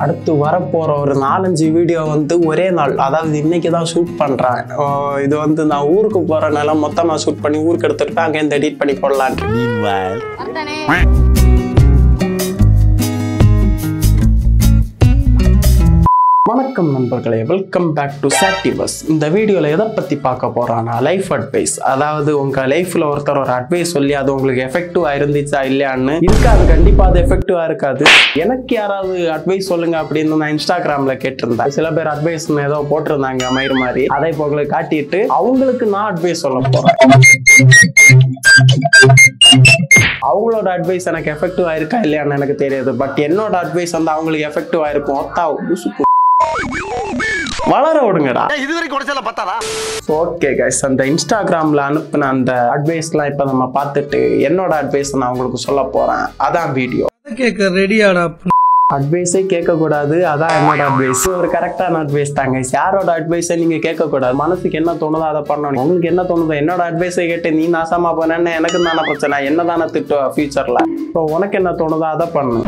அடுத்து வரப்போற ஒரு நாலஞ்சு வீடியோ வந்து ஒரே நாள் அதாவது இன்னைக்கு தான் ஷூட் பண்றேன் ஓ, இது வந்து நான் ஊருக்கு போறனால மொத்தமா ஷூட் பண்ணி ஊருக்கு எடுத்துட்டு அங்கே இந்த எடிட் பண்ணி போடலான்ட்டு வந்தானே வணக்கம் நண்பர்களே வெல்கம் பேக் டு சாக்டிவஸ் இந்த வீடியோவில் எதை பற்றி பார்க்க போகிறோன்னா லைஃப் அட்வைஸ் அதாவது உங்கள் லைஃப்பில் ஒருத்தர் ஒரு அட்வைஸ் சொல்லி அது உங்களுக்கு எஃபெக்டிவாக இருந்துச்சா இல்லையான்னு இருக்காது கண்டிப்பாக அது எஃபெக்டிவாக இருக்காது எனக்கு யாராவது அட்வைஸ் சொல்லுங்க அப்படின்னு நான் இன்ஸ்டாகிராமில் கேட்டிருந்தேன் சில பேர் அட்வைஸ் ஏதோ போட்டிருந்தாங்க மயிறு மாதிரி அதை இப்போ உங்களுக்கு காட்டிட்டு அவங்களுக்கு நான் அட்வைஸ் சொல்ல போகிறேன் அவங்களோட அட்வைஸ் எனக்கு எஃபெக்டிவ் ஆயிருக்கா இல்லையான்னு எனக்கு தெரியாது பட் என்னோட அட்வைஸ் வந்து அவங்களுக்கு எஃபெக்டிவ் ஆயிருக்கும் ஒத்தா உசுப்பு. வளர விடுங்கடா இதுவரைக்கும் குறைச்சல பத்தாதா ஓகே கைஸ் அந்த இன்ஸ்டாகிராம்ல அனுப்பின அந்த அட்வைஸ்லாம் இப்போ நம்ம பார்த்துட்டு என்னோட அட்வைஸ் நான் உங்களுக்கு சொல்ல போறேன் அதான் வீடியோ கேட்க ரெடியாடா அட்வைஸே கேட்கக்கூடாது அதான் என்னோட அட்வைஸ் ஒரு கரெக்டான அட்வைஸ் தாங்க யாரோட அட்வைஸை நீங்க கேட்கக்கூடாது மனசுக்கு என்ன தோணுதோ அதை பண்ணணும் உங்களுக்கு என்ன தோணுதோ என்னோட அட்வைஸை கேட்டு நீ நாசமா போனேன்னு எனக்கு தானே பிரச்சனை என்ன தானே திட்டம் ஃபியூச்சர்ல ஸோ உனக்கு என்ன தோணுதோ அதை பண்ணு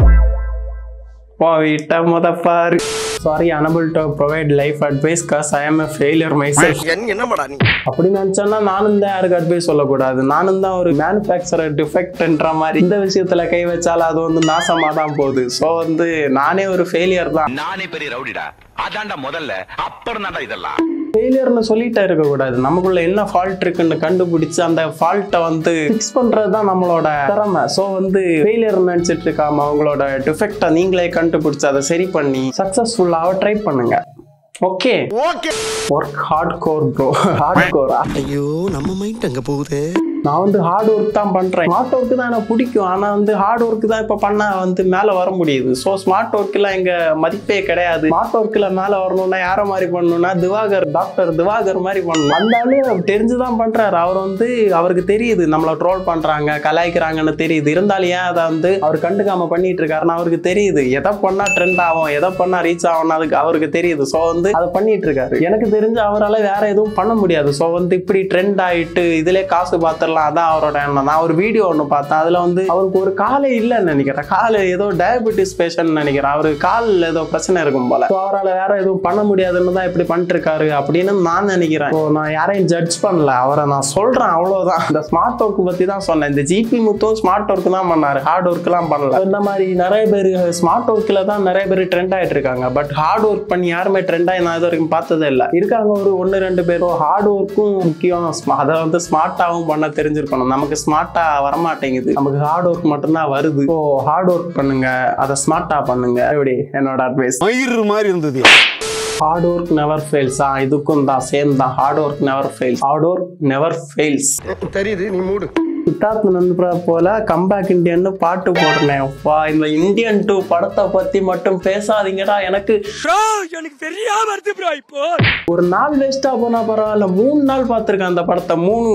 போ வீட்டை முத பாரு sorry unable to provide life advice cause I am a failure myself என்ன படா நீ அப்படி நினைச்சோன்னா நானும் தான் யாருக்கு அட்வைஸ் சொல்லக்கூடாது நானும் தான் ஒரு மேனுஃபேக்சரர் டிஃபெக்ட்ன்ற மாதிரி இந்த விஷயத்துல கை வச்சாலும் அது வந்து நாசமா தான் போகுது ஸோ வந்து நானே ஒரு ஃபெயிலியர் தான் நானே பெரிய ரவுடிடா அதான்டா முதல்ல அப்புறம் தான்டா இதெல்லாம் ஃபெயிலியர்னு சொல்லிட்டே இருக்கக்கூடாது நமக்குள்ள என்ன ஃபால்ட் இருக்குன்னு கண்டுபிடிச்சு அந்த ஃபால்ட்டை வந்து ஃபிக்ஸ் பண்றது தான் நம்மளோட திறமை ஸோ வந்து ஃபெயிலியர் நினைச்சிட்டு இருக்காம அவங்களோட டிஃபெக்டை நீங்களே கண்டுபிடிச்சு அதை சரி பண்ணி சக்ஸஸ்ஃபுல்லாக ட்ரை பண்ணுங்க okay okay work hardcore bro ஹார்ட் கோரா ஐயோ நம்ம மைண்ட் அங்க போகுதே நான் வந்து ஹார்ட் ஒர்க் தான் பண்றேன் ஸ்மார்ட் ஒர்க் தான் எனக்கு பிடிக்கும் ஆனா வந்து ஹார்ட் ஒர்க் தான் இப்ப பண்ண வந்து மேல வர முடியுது ஸோ ஸ்மார்ட் ஒர்க்ல எங்க மதிப்பே கிடையாது ஸ்மார்ட் ஒர்க்ல மேல வரணும்னா யார மாதிரி பண்ணணும்னா திவாகர் டாக்டர் திவாகர் மாதிரி பண்ணணும் அந்த ஆளு அவர் தெரிஞ்சுதான் பண்றாரு அவர் வந்து அவருக்கு தெரியுது நம்மள ட்ரோல் பண்றாங்க கலாய்க்கிறாங்கன்னு தெரியுது இருந்தாலும் ஏன் அதை வந்து அவர் கண்டுக்காம பண்ணிட்டு இருக்காருன்னு அவருக்கு தெரியுது எதை பண்ணா ட்ரெண்ட் ஆகும் எதை பண்ணா ரீச் ஆகும் அதுக்கு அவருக்கு தெரியுது ஸோ வந்து அதை பண்ணிட்டு இருக்காரு எனக்கு தெரிஞ்சு அவரால் வேற எதுவும் பண்ண முடியாது ஸோ வந்து இப்படி ட்ரெண்ட் ஆயிட்டு இதுல காசு பார்த்துடலாம் அதான் அவரோட எண்ணம் நான் ஒரு வீடியோ ஒன்று பார்த்தேன் அதுல வந்து அவருக்கு ஒரு காலே இல்லைன்னு நினைக்கிறேன் கால் ஏதோ டயபெட்டிஸ் பேஷண்ட் நினைக்கிறேன் அவரு கால் ஏதோ பிரச்சனை இருக்கும் போல ஸோ அவரால் வேற எதுவும் பண்ண முடியாதுன்னு தான் இப்படி பண்ணிட்டு இருக்காரு அப்படின்னு நான் நினைக்கிறேன் ஸோ நான் யாரையும் ஜட்ஜ் பண்ணல அவரை நான் சொல்றேன் அவ்வளவுதான் இந்த ஸ்மார்ட் ஒர்க் பத்தி தான் சொன்னேன் இந்த ஜிபி முத்தும் ஸ்மார்ட் ஒர்க் தான் பண்ணாரு ஹார்ட் ஒர்க்லாம் பண்ணல இந்த மாதிரி நிறைய பேர் ஸ்மார்ட் ஒர்க்கில் தான் நிறைய பேர் ட்ரெண்ட் ஆயிட்டு இருக்காங்க பட் ஹார்ட் ஒர்க் பண்ணி யாருமே ட்ரெண்ட் ஆகி நான் இது வரைக்கும் பார்த்ததே இல்லை இருக்காங்க ஒரு ஒன்று ரெண்டு பேரும் ஹார்ட் ஒர்க்கும் முக்கியம் ஸ்மா- அதை வந்து ஸ்மார்ட்டாகவும் பண்ண தெரிஞ்சிருக்கணும் நமக்கு ஸ்மார்ட்டா வரமாட்டேங்குது நமக்கு ஹார்ட் ஒர்க் மட்டும்தான் வருது ஸோ ஹார்ட் ஒர்க் பண்ணுங்க அதை ஸ்மார்ட்டா பண்ணுங்க எப்படி என்னோட அட்வைஸ் மயிறு மாதிரி இருந்தது ஹார்ட் ஒர்க் நெவர் ஃபெயில்ஸ் ஆ இதுக்கும் தான் சேம் தான் hard work never fails hard work never fails தெரியுது நீ மூடு சித்தார்த் நண்பரா போல கம்பேக் இந்தியன்னு பாட்டு போடுறேன் அப்பா இந்த இந்தியன் டூ படத்தை பத்தி மட்டும் பேசாதீங்கடா எனக்கு எனக்கு தெரியாம வருது ப்ரோ இப்போ ஒரு நாள் வேஸ்டா போனா பரவாயில்ல மூணு நாள் பார்த்துருக்கேன் அந்த படத்தை மூணு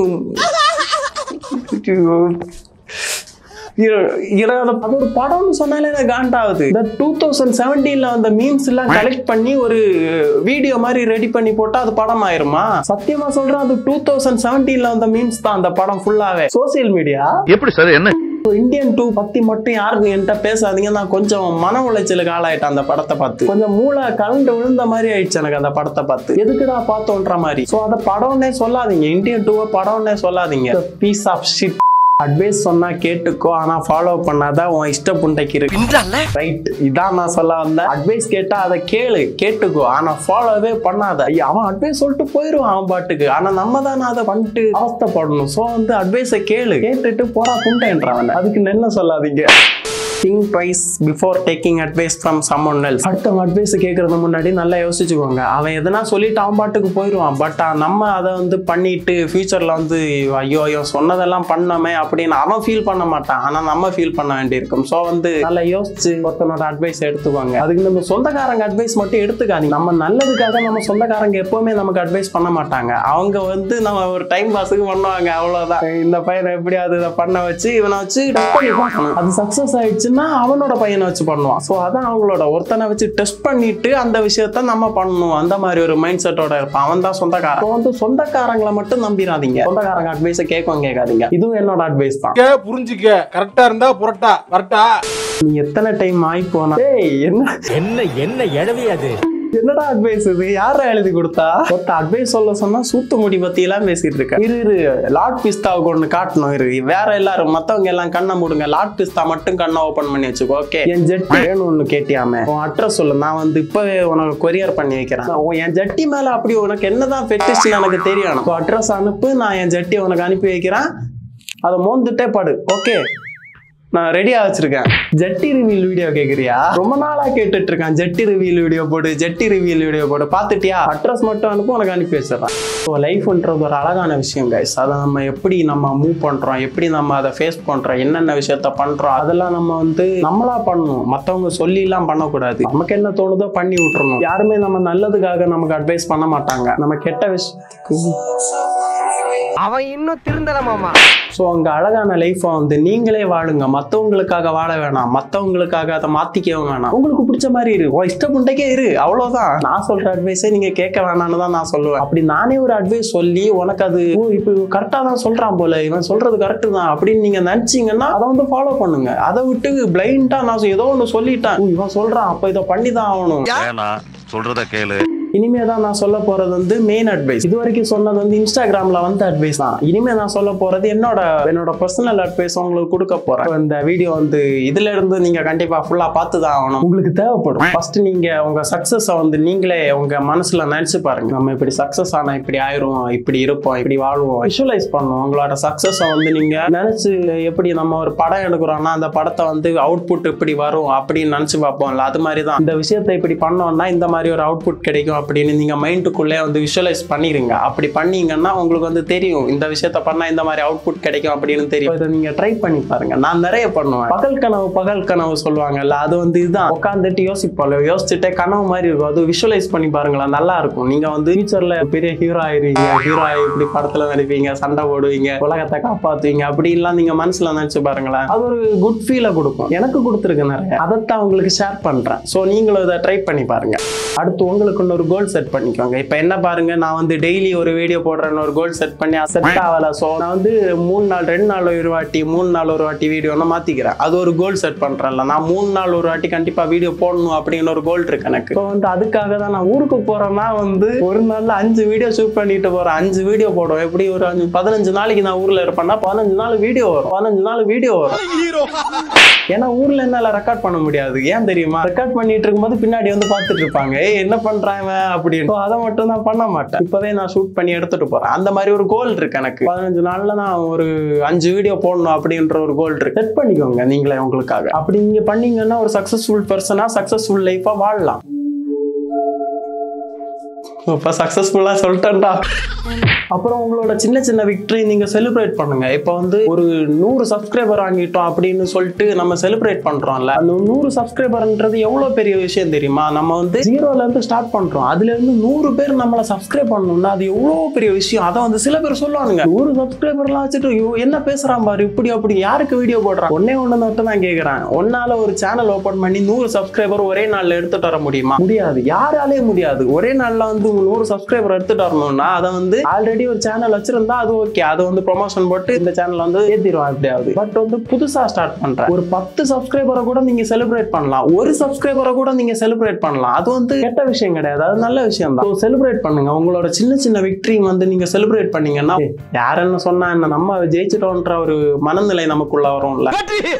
இர- இர- அது அது ஒரு படம்னு சொன்னாலே எனக்கு காண்டாகுது இந்த டூ தௌசண்ட் செவன்டீன்ல அந்த மீம்ஸ் எல்லாம் கலெக்ட் பண்ணி ஒரு வீடியோ மாதிரி ரெடி பண்ணி போட்டா அது படம் ஆயிருமா சத்தியமா சொல்றேன் அது டூ தௌசண்ட் செவன்டீன்ல வந்த மீம்ஸ் தான் அந்த படம் ஃபுல்லாவே சோசியல் மீடியா எப்படி சார் என்ன இந்தியன் டூ பத்தி மட்டும் யாருக்கும் என்கிட்ட பேசாதீங்க நான் கொஞ்சம் மன உளைச்சலுக்கு ஆளாயிட்டேன் அந்த படத்தை பார்த்து கொஞ்சம் மூளை கலண்டு விழுந்த மாதிரி ஆயிடுச்சு எனக்கு அந்த படத்தை பார்த்து எதுக்குடா பார்த்தோன்ற மாதிரி ஸோ அதை படம்னே சொல்லாதீங்க இந்தியன் டூவை படம்னே சொல்லாதீங்க பீஸ் ஆஃப் ஷிட் அட்வைஸ் சொன்னா கேட்டுக்கோ ஆனா ஃபாலோ பண்ணாதான் உன் இஷ்ட புண்டைக்கு இருக்கு பின்றால ரைட் இதான் நான் சொல்ல வந்தேன் அட்வைஸ் கேட்டா அதை கேளு கேட்டுக்கோ ஆனா ஃபாலோவே பண்ணாத ஐயா, அவன் அட்வைஸ் சொல்லிட்டு போயிருவான் அவன் பாட்டுக்கு ஆனா நம்ம தானே அதை பண்ணிட்டு அவஸ்தைப்படணும் சோ வந்து அட்வைஸை கேளு கேட்டுட்டு போடா புண்டேன்றான் அதுக்கு என்ன சொல்லாதீங்க think twice before taking advice from someone else அடுத்தவங்க அட்வைஸ் கேட்கறது முன்னாடி நல்லா யோசிச்சுக்கோங்க அவன் எதனா சொல்லிட்டு அவன் பாட்டுக்கு போயிடுவான் பட் நம்ம அதை வந்து பண்ணிட்டு ஃபியூச்சர்ல வந்து ஐயோ ஐயோ சொன்னதெல்லாம் பண்ணோமே அப்படின்னு அவன் ஃபீல் பண்ண மாட்டான் ஆனா நம்ம ஃபீல் பண்ண வேண்டியிருக்கும் ஸோ வந்து நல்லா யோசிச்சு ஒருத்தனோட அட்வைஸ் எடுத்துக்கோங்க அதுக்கு நம்ம சொந்தக்காரங்க அட்வைஸ் மட்டும் எடுத்துக்காதீங்க நம்ம நல்லதுக்காக நம்ம சொந்தக்காரங்க எப்பவுமே நமக்கு அட்வைஸ் பண்ண மாட்டாங்க அவங்க வந்து நம்ம ஒரு டைம் பாஸுக்கு பண்ணுவாங்க அவ்வளவுதான் இந்த பையனை எப்படியாவது இதை பண்ண வச்சு இவனை வச்சு test பண்ணி பார்க்கணும். அது சக்சஸ் ஆயிடுச்சுன்னா அவனோட பையனை வச்சு பண்ணுவான் ஸோ அதான் அவங்களோட ஒருத்தனை வச்சு டெஸ்ட் பண்ணிட்டு அந்த விஷயத்த நம்ம பண்ணணும் அந்த மாதிரி ஒரு மைண்ட் செட்டோட இருப்பான் அவன் தான் சொந்தக்காரன் So வந்து சொந்தக்காரங்களை மட்டும் நம்பிடாதீங்க சொந்தக்காரங்க அட்வைஸை கேட்கவும் கேட்காதீங்க இதுவும் என்னோட அட்வைஸ் தான் புரிஞ்சுக்க கரெக்டா இருந்தா புரட்டா வரட்டா நீ எத்தனை டைம் ஆகி போனா ஏய் என்ன என்ன என்ன எழவி அது என்னடா அட்வைஸ் இது யாரா எழுதி கொடுத்தா ஒருத்த அட்வைஸ் சொல்ல சொன்னா சூத்து முடி பத்தி எல்லாம் பேசிட்டு இருக்க இரு இரு லார்ட் பிஸ்தாவுக்கு ஒண்ணு காட்டணும் இரு வேற எல்லாரும் மத்தவங்க எல்லாம் கண்ணை மூடுங்க லார்ட் பிஸ்தா மட்டும் கண்ணை ஓபன் பண்ணி வச்சுக்கோ ஓகே என் ஜெட்டி வேணும்னு கேட்டியாமே உன் அட்ரஸ் சொல்லு நான் வந்து இப்பவே உனக்கு கொரியர் பண்ணி வைக்கிறேன் உன் என் ஜட்டி மேல அப்படி உனக்கு என்னதான் ஃபெட்டிஷ் எனக்கு தெரியணும் அட்ரஸ் அனுப்பு நான் என் ஜட்டி உனக்கு அனுப்பி வைக்கிறேன் அதை மோந்துட்டே படு ஓகே நான் ரெடியா வச்சிருக்கேன் ஜெட்டி ரிவீல் வீடியோ கேக்குறியா ரொம்ப நாளா கேட்டுட்டு இருக்கேன் ஜெட்டி ரிவீல் வீடியோ போடு ஜெட்டி ரிவீல் வீடியோ போடு பாத்துட்டியா அட்ரஸ் மட்டும் அனுப்பு உனக்கு அனுப்பி வச்சிடறேன் ஸோ லைஃப்ன்றது ஒரு அழகான விஷயம் கைஸ் அதை நம்ம எப்படி நம்ம மூவ் பண்றோம் எப்படி நம்ம அதை ஃபேஸ் பண்றோம் என்னென்ன விஷயத்த பண்றோம் அதெல்லாம் நம்ம வந்து நம்மளா பண்ணணும் மத்தவங்க சொல்லி எல்லாம் பண்ணக்கூடாது நமக்கு என்ன தோணுதோ பண்ணி விட்டுறணும் யாருமே நம்ம நல்லதுக்காக நமக்கு அட்வைஸ் பண்ண மாட்டாங்க நம்ம கெட்ட விஷயத்துக்கு அவன் இன்னும் திருந்தல மாமா ஸோ அங்கே அழகான லைஃப்பை வந்து நீங்களே வாழுங்க மற்றவங்களுக்காக வாழ வேணாம் மற்றவங்களுக்காக அதை மாற்றிக்கவும் வேணாம் உங்களுக்கு பிடிச்ச மாதிரி இரு ஓ இஷ்டப்பட்டக்கே இரு அவ்வளோதான் நான் சொல்கிற அட்வைஸை நீங்கள் கேட்க வேணாம்னு தான் நான் சொல்லுவேன் அப்படி நானே ஒரு அட்வைஸ் சொல்லி உனக்கு அது ஓ இப்போ கரெக்டாக தான் சொல்கிறான் போல இவன் சொல்கிறது கரெக்டு தான் அப்படின்னு நீங்கள் நினச்சிங்கன்னா அதை வந்து ஃபாலோ பண்ணுங்க அதை விட்டு பிளைண்டாக நான் ஏதோ ஒன்று சொல்லிட்டேன் ஓ, இவன் சொல்கிறான் அப்போ இதை பண்ணி தான் ஆகணும் வேணா சொல்றத கேளு இனிமே தான் நான் சொல்ல போறது வந்து மெயின் அட்வைஸ் இது வரைக்கும் சொன்னது வந்து இன்ஸ்டாகிராம்ல வந்து அட்வைஸ் தான் இனிமே நான் சொல்ல போறது என்னோட என்னோட பர்சனல் அட்வைஸ் உங்களுக்கு கொடுக்க போறேன் இந்த வீடியோ வந்து இதுல இருந்து நீங்க கண்டிப்பா ஃபுல்லா பார்த்து தான் ஆகணும் உங்களுக்கு தேவைப்படும் ஃபர்ஸ்ட் நீங்க உங்க சக்சஸ வந்து நீங்களே உங்க மனசுல நினைச்சு பாருங்க நம்ம இப்படி சக்சஸ் ஆனா இப்படி ஆயிரும் இப்படி இருப்போம் இப்படி வாழ்வோம் விஷுவலைஸ் பண்ணுவோம் உங்களோட சக்சஸ வந்து நீங்க நினைச்சு எப்படி நம்ம ஒரு படம் எடுக்கிறோம்னா அந்த படத்தை வந்து அவுட்புட் இப்படி வரும் அப்படின்னு நினைச்சு பார்ப்போம்ல அது மாதிரி தான் இந்த விஷயத்தை இப்படி பண்ணோம்னா இந்த மாதிரி ஒரு அவுட்புட் கிடைக்கும் அப்படின்னு நீங்க மைண்டுக்குள்ளே வந்து விஷுவலைஸ் பண்ணிருங்க அப்படி பண்ணீங்கன்னா உங்களுக்கு வந்து தெரியும் இந்த விஷயத்த பண்ணா இந்த மாதிரி அவுட்புட் கிடைக்கும் அப்படின்னு தெரியும் இதை நீங்க ட்ரை பண்ணி பாருங்க நான் நிறைய பண்ணுவேன் பகல் கனவு பகல் கனவு சொல்லுவாங்கல்ல அது வந்து இதுதான் உட்காந்துட்டு யோசிப்போம் யோசிச்சுட்டே கனவு மாதிரி இருக்கும் அது விஷுவலைஸ் பண்ணி பாருங்களேன் நல்லா இருக்கும் நீங்க வந்து ஃபியூச்சர்ல பெரிய ஹீரோ ஆயிருவீங்க ஹீரோ ஆகி இப்படி படத்துல நடிப்பீங்க சண்டை போடுவீங்க உலகத்தை காப்பாத்துவீங்க அப்படி எல்லாம் நீங்க மனசுல நினைச்சு பாருங்களேன் அது ஒரு குட் ஃபீலை கொடுக்கும் எனக்கு கொடுத்துருக்கு நிறைய அதைத்தான் உங்களுக்கு ஷேர் பண்றேன் ஸோ நீங்களும் இதை ட்ரை பண்ணி பாருங்க அடுத்து உங்களுக்கு ஒரு கோல் செட் பண்ணிக்கோங்க இப்போ என்ன பாருங்க நான் வந்து டெய்லி ஒரு வீடியோ போடுறேன்னு ஒரு கோல் செட் பண்ணி செட் ஆகல ஸோ நான் வந்து மூணு நாள் ரெண்டு நாள் ஒரு வாட்டி மூணு நாள் ஒரு வாட்டி வீடியோனா மாத்திக்கிறேன் அது ஒரு கோல் செட் பண்றேன்ல நான் மூணு நாள் ஒரு வாட்டி கண்டிப்பா வீடியோ போடணும் அப்படின்னு ஒரு கோல் இருக்கு எனக்கு ஸோ வந்து அதுக்காக தான் நான் ஊருக்கு போறேன்னா வந்து ஒரு நாள்ல அஞ்சு வீடியோ ஷூட் பண்ணிட்டு போறேன் அஞ்சு வீடியோ போடுவேன் எப்படி ஒரு அஞ்சு பதினஞ்சு நாளைக்கு நான் ஊர்ல இருப்பேன்னா பதினஞ்சு நாள் வீடியோ வரும் பதினஞ்சு நாள் வீடியோ வரும் ஏன்னா ஊர்ல என்னால ரெக்கார்ட் பண்ண முடியாது ஏன் தெரியுமா ரெக்கார்ட் பண்ணிட்டு இருக்கும்போது பின்னாடி வந்து பார்த்துட்டு இருப்பாங்க ஏய் என்ன பண்றான் இவன் அப்படின்னு So, அதை மட்டும் நான் பண்ண மாட்டேன் இப்பவே நான் ஷூட் பண்ணி எடுத்துட்டு போறேன் அந்த மாதிரி ஒரு கோல் இருக்கு எனக்கு பதினஞ்சு நாள்ல நான் ஒரு அஞ்சு வீடியோ போடணும் அப்படின்ற ஒரு கோல் இருக்கு செட் பண்ணிக்கோங்க நீங்களே உங்களுக்காக அப்படி நீங்க பண்ணீங்கன்னா ஒரு சக்சஸ்ஃபுல் பர்சனா சக்சஸ்ஃபுல் லைஃபா வாழலாம் இப்போ சக்ஸஸ்ஃபுல்லாக சொல்லிட்டேன்டா அப்புறம் உங்களோட சின்ன சின்ன விக்டரி நீங்க செலிப்ரேட் பண்ணுங்க இப்போ வந்து ஒரு நூறு சப்ஸ்கிரைபர் வாங்கிட்டோம் அப்படின்னு சொல்லிட்டு நம்ம செலிப்ரேட் பண்றோம்ல அந்த நூறு சப்ஸ்கிரைபர்ன்றது எவ்வளவு பெரிய விஷயம் தெரியுமா நம்ம வந்து ஜீரோல இருந்து ஸ்டார்ட் பண்றோம் அதுல இருந்து நூறு பேர் நம்மள சப்ஸ்கிரைப் பண்ணணும்னா அது எவ்வளவு பெரிய விஷயம் அதை வந்து சில பேர் சொல்லுவானுங்க நூறு சப்ஸ்கிரைபர்லாம் வச்சுட்டு ஐயோ, என்ன பேசுறான் பாரு இப்படி அப்படி யாருக்கு வீடியோ போடுறான் ஒன்னே ஒண்ணு மட்டும் தான் கேக்குறேன் ஒன்னால ஒரு சேனல் ஓபன் பண்ணி நூறு சப்ஸ்கிரைபர் ஒரே நாள்ல எடுத்துட்டு வர முடியுமா முடியாது யாராலே முடியாது ஒரே நாள்ல வந்து நூறு சப்ஸ்கிரைபர் எடுத்துட்டு வரணும்னா அதை வந்து ஆல்ரெடி ஒரு சேனல் வச்சிருந்தா அது ஓகே அதை வந்து ப்ரொமோஷன் போட்டு இந்த சேனல் வந்து ஏத்திடுவான் எப்படியாவது பட் வந்து புதுசா ஸ்டார்ட் பண்றேன் ஒரு பத்து சப்ஸ்கிரைபரை கூட நீங்க செலிப்ரேட் பண்ணலாம் ஒரு சப்ஸ்கிரைபரை கூட நீங்க செலிப்ரேட் பண்ணலாம் அது வந்து கெட்ட விஷயம் கிடையாது அது நல்ல விஷயம் தான் செலிப்ரேட் பண்ணுங்க உங்களோட சின்ன சின்ன விக்டரி வந்து நீங்க செலிப்ரேட் பண்ணீங்கன்னா ஏய், யார் என்ன சொன்னா என்ன நம்ம ஜெயிச்சிட்டோன்ற ஒரு மனநிலை நமக்குள்ள வரும்ல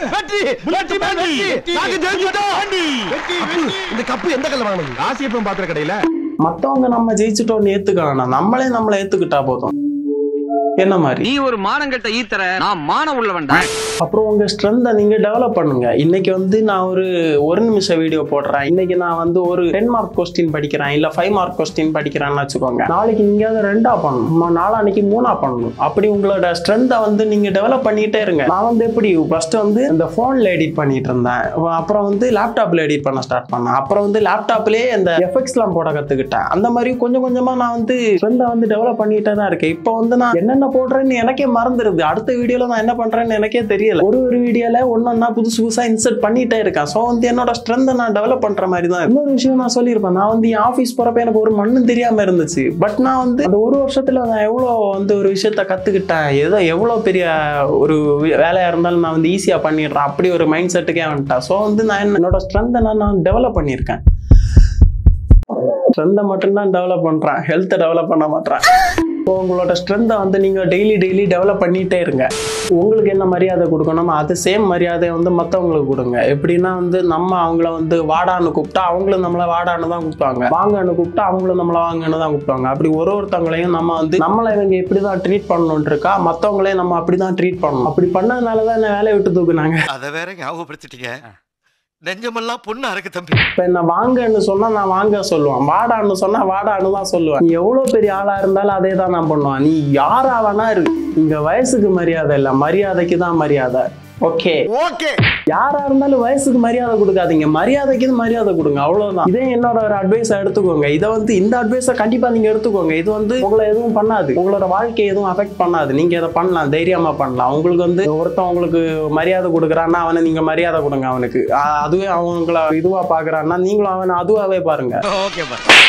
இந்த கப்பு எந்த கல்ல வாங்கினது ராசியப்பம் பாத்திர கடையில மத்தவங்க நம்ம ஜெயிச்சிட்டோம்னு ஏத்துக்க வேணாம் நம்மளே நம்மளை ஏத்துக்கிட்டா போதும் என்ன மாதிரி நீ ஒரு மானங்கட்ட ஈத்தர நான் மான உள்ளவன்டா அப்புறம் உங்க ஸ்ட்ரென்த்தை நீங்க டெவலப் பண்ணுங்க இன்னைக்கு வந்து நான் ஒரு ஒரு நிமிஷம் வீடியோ போடுறேன் இன்னைக்கு நான் வந்து ஒரு டென் மார்க் கொஸ்டின் படிக்கிறேன் இல்ல ஃபைவ் மார்க் கொஸ்டின் படிக்கிறேன்னு வச்சுக்கோங்க நாளைக்கு நீங்க அதை ரெண்டா பண்ணணும் ம- நாளான்னைக்கு மூணா பண்ணணும் அப்படி உங்களோட ஸ்ட்ரென்த்தை வந்து நீங்க டெவலப் பண்ணிட்டே இருங்க நான் வந்து எப்படி ஃபர்ஸ்ட் வந்து இந்த போன்ல எடிட் பண்ணிட்டு இருந்தேன் அப்புறம் வந்து லேப்டாப்ல எடிட் பண்ண ஸ்டார்ட் பண்ணேன் அப்புறம் வந்து லேப்டாப்லயே இந்த எஃபெக்ட்ஸ்லாம் போட கத்துக்கிட்டேன் அந்த மாதிரி கொஞ்சம் கொஞ்சமா நான் வந்து ஸ்ட்ரென்த்தை வந்து டெவலப் பண்ணிட்டே தான் இருக்கேன் இப்போ வந்து நான் என்னென்ன போடுறேன்னு எனக்கே மறந்துருது அடுத்த வீடியோல நான் என்ன பண்றேன்னு எனக்கே தெரியல ஒரு ஒரு வீடியோல ஒன்னொன்னா புதுசு புதுசா இன்சர்ட் பண்ணிட்டே இருக்கேன் ஸோ வந்து என்னோட ஸ்ட்ரென்த்தை நான் டெவலப் பண்ற மாதிரி தான் இன்னொரு விஷயம் நான் சொல்லியிருப்பேன் நான் வந்து என் ஆஃபீஸ் போறப்ப எனக்கு ஒரு மண்ணும் தெரியாம இருந்துச்சு பட் நான் வந்து அந்த ஒரு வருஷத்துல நான் எவ்வளோ வந்து ஒரு விஷயத்த கத்துக்கிட்டேன் ஏதோ எவ்வளோ பெரிய ஒரு வே- வேலையா இருந்தாலும் நான் வந்து ஈஸியா பண்ணிடுறேன் அப்படி ஒரு மைண்ட் செட்டுக்கே வந்துட்டேன் ஸோ வந்து நான் என்ன- என்னோட ஸ்ட்ரென்த்தை நான் நான் டெவலப் பண்ணியிருக்கேன் ஸ்ட்ரென்த்தை மட்டும்தான் டெவலப் பண்றேன் ஹெல்த்தை டெவலப் பண்ண மாட்டேன் ஸோ உங்களோட ஸ்ட்ரென்த்தை வந்து நீங்க டெய்லி டெய்லி டெவலப் பண்ணிட்டே இருங்க உங்களுக்கு என்ன மரியாதை கொடுக்கணுமோ அது சேம் மரியாதையை வந்து மற்றவங்களுக்கு கொடுங்க எப்படின்னா வந்து நம்ம அவங்கள வந்து வாடான்னு கூப்பிட்டா அவங்களும் நம்மளை வாடான்னு தான் கூப்பிடுவாங்க வாங்கன்னு கூப்பிட்டா அவங்களும் நம்மளை வாங்கன்னு தான் கூப்பிடுவாங்க அப்படி ஒரு ஒருத்தவங்களையும் நம்ம வந்து நம்மளை இவங்க இப்படி தான் ட்ரீட் பண்ணணும்னு இருக்கா மற்றவங்களையும் நம்ம அப்படி தான் ட்ரீட் பண்ணணும் அப்படி பண்ணதுனால தான் என்ன வேலையை விட்டு தூக்குனாங்க அத வேற ஞாபகப்படுத்திட்டீங்க நெஞ்சமெல்லாம் பொண்ணு அறக்கு தம்பி இப்ப என்ன வாங்கன்னு சொன்னா நான் வாங்க சொல்லுவேன் வாடான்னு சொன்னா வாடான்னு தான் சொல்லுவேன் நீ எவ்வளவு பெரிய ஆளா இருந்தாலும் அதே தான் நான் பண்ணுவேன் நீ யாரா வேணா இரு இங்க வயசுக்கு மரியாதை இல்ல மரியாதைக்கு தான் மரியாதை ஓகே ஓகே யாரா இருந்தாலும் வயசுக்கு மரியாதை கொடுக்காதீங்க மரியாதைக்கு மரியாதை கொடுங்க அவ்வளவுதான் இதே என்னோட ஒரு அட்வைஸை எடுத்துக்கோங்க இதை வந்து இந்த அட்வைஸை கண்டிப்பா நீங்க எடுத்துக்கோங்க இது வந்து உங்களை எதுவும் பண்ணாது உங்களோட வாழ்க்கையை எதுவும் அஃபெக்ட் பண்ணாது நீங்க இதை பண்ணலாம் தைரியமா பண்ணலாம் உங்களுக்கு வந்து ஒருத்தன் உங்களுக்கு மரியாதை கொடுக்குறான்னா அவனை நீங்க மரியாதை கொடுங்க அவனுக்கு அ- அதுவே அவங்கள இதுவா பாக்குறான்னா நீங்களும் அவனை அதுவாவே பாருங்க ஓகே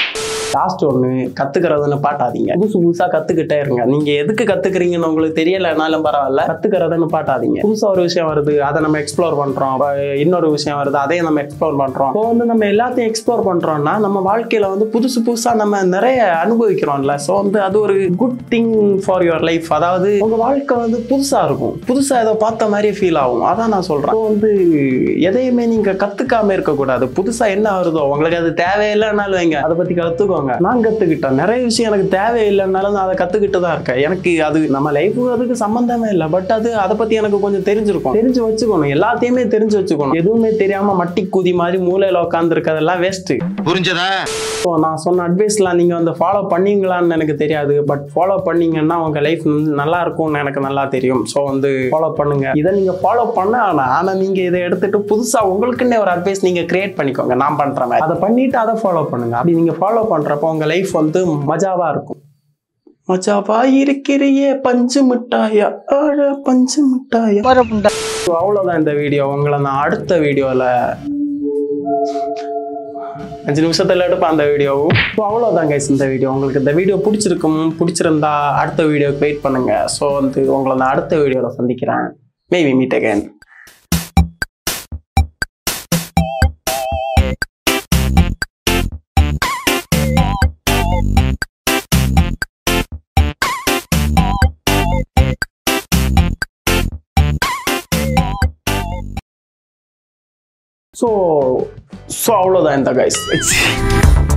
லாஸ்ட் ஒன்று கத்துக்கிறதுன்னு பாட்டாதீங்க புதுசு புதுசா கத்துக்கிட்டே இருங்க நீங்க எதுக்கு கத்துக்கிறீங்கன்னு உங்களுக்கு தெரியலனாலும் பரவாயில்ல கத்துக்கிறதுன்னு பாட்டாதீங்க புதுசா ஒரு விஷயம் வருது அதை நம்ம எக்ஸ்ப்ளோர் பண்றோம் அப்ப இன்னொரு விஷயம் வருது அதையும் நம்ம எக்ஸ்ப்ளோர் பண்றோம் இப்போ வந்து நம்ம எல்லாத்தையும் எக்ஸ்ப்ளோர் பண்றோம்னா நம்ம வாழ்க்கையில வந்து புதுசு புதுசா நம்ம நிறைய அனுபவிக்கிறோம்ல ஸோ வந்து அது ஒரு good thing for your life அதாவது உங்க வாழ்க்கை வந்து புதுசா இருக்கும் புதுசா ஏதோ பார்த்த மாதிரி ஃபீல் ஆகும் அதான் நான் சொல்றேன் So வந்து எதையுமே நீங்க கத்துக்காம இருக்கக்கூடாது புதுசா என்ன வருதோ உங்களுக்கு அது தேவையில்லைன்னாலும் வைங்க அதை பத்தி கத்துக்கோங்க நான் கத்துக்கிட்டேன் நிறைய விஷயம் எனக்கு தேவையில்லைன்னாலும் நான் அதை கத்துக்கிட்டு தான் இருக்கேன் எனக்கு அது நம்ம லைஃபுக்கு அதுக்கு சம்பந்தமே இல்லை பட் அது அதை பத்தி எனக்கு கொஞ்சம் தெரிஞ்சிருக்கும் தெரிஞ்சு வச்சுக்கணும் எல்லாத்தையுமே தெரிஞ்சு வச்சுக்கணும் எதுவுமே தெரியாம மட்டி குதி மாதிரி மூலையில உட்காந்து இருக்கிறதெல்லாம் வேஸ்ட் புரிஞ்சதா ஸோ நான் சொன்ன அட்வைஸ்லாம் நீங்கள் வந்து ஃபாலோ பண்ணீங்களான்னு எனக்கு தெரியாது பட் ஃபாலோ பண்ணீங்கன்னா உங்கள் லைஃப் நல்லா இருக்கும்னு எனக்கு நல்லா தெரியும் ஸோ வந்து ஃபாலோ பண்ணுங்க இதை நீங்கள் ஃபாலோ பண்ண ஆனால் ஆனால் நீங்கள் இதை எடுத்துட்டு புதுசாக உங்களுக்குன்னே ஒரு அட்வைஸ் நீங்கள் கிரியேட் பண்ணிக்கோங்க நான் பண்ணுற மாதிரி அதை பண்ணிட்டு அதை ஃபாலோ பண்ணுங்க அப்படி நீங்கள் ஃபாலோ பண்ணுறப்போ உங்கள் லைஃப் வந்து மஜாவாக இருக்கும் மஜாவா இருக்கிறியே பஞ்சு மிட்டாயா ஆழ பஞ்சு மிட்டாயா So, அவ்வளவுதான் இந்த வீடியோ உங்களை நான் அடுத்த வீடியோல அஞ்சு நிமிஷத்துல எடுப்பேன் அந்த வீடியோவும் ஸோ அவ்வளோதான் கைஸ் இந்த வீடியோ உங்களுக்கு இந்த வீடியோ பிடிச்சிருக்கும் பிடிச்சிருந்தா அடுத்த வீடியோக்கு வெயிட் பண்ணுங்க ஸோ வந்து உங்களை நான் அடுத்த வீடியோவில் சந்திக்கிறேன் maybe meet again so so அவ்வளோதான் இந்த கைஸ்